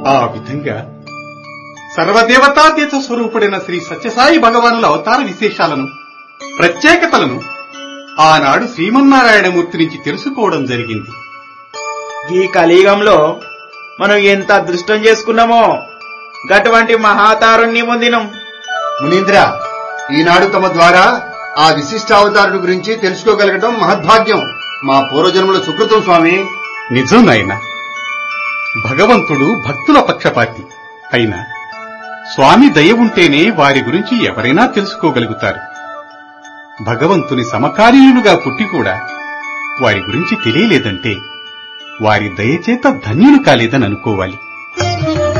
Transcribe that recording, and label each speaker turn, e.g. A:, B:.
A: ఆ విధంగా సర్వదేవతాతీత స్వరూపుడైన శ్రీ సత్యసాయి భగవానుల అవతార విశేషాలను ప్రత్యేకతలను ఆనాడు శ్రీమన్నారాయణమూర్తి నుంచి తెలుసుకోవడం జరిగింది
B: ఈ కలియుగంలో మనం ఎంత అదృష్టం చేసుకున్నామో గటువంటి మహాతారుణ్ణి పొందినం
C: మునీంద్ర ఈనాడు తమ ద్వారా ఆ విశిష్టావతారుడి గురించి తెలుసుకోగలగటం మహద్భాగ్యం మా పూర్వజన్మల సుకృతం స్వామి
A: నిజం నాయన భగవంతుడు భక్తుల పక్షపాతి అయినా స్వామి దయ ఉంటేనే వారి గురించి ఎవరైనా తెలుసుకోగలుగుతారు భగవంతుని సమకాలీనులుగా పుట్టి కూడా వారి గురించి తెలియలేదంటే వారి దయచేత ధన్యులు కాలేదని అనుకోవాలి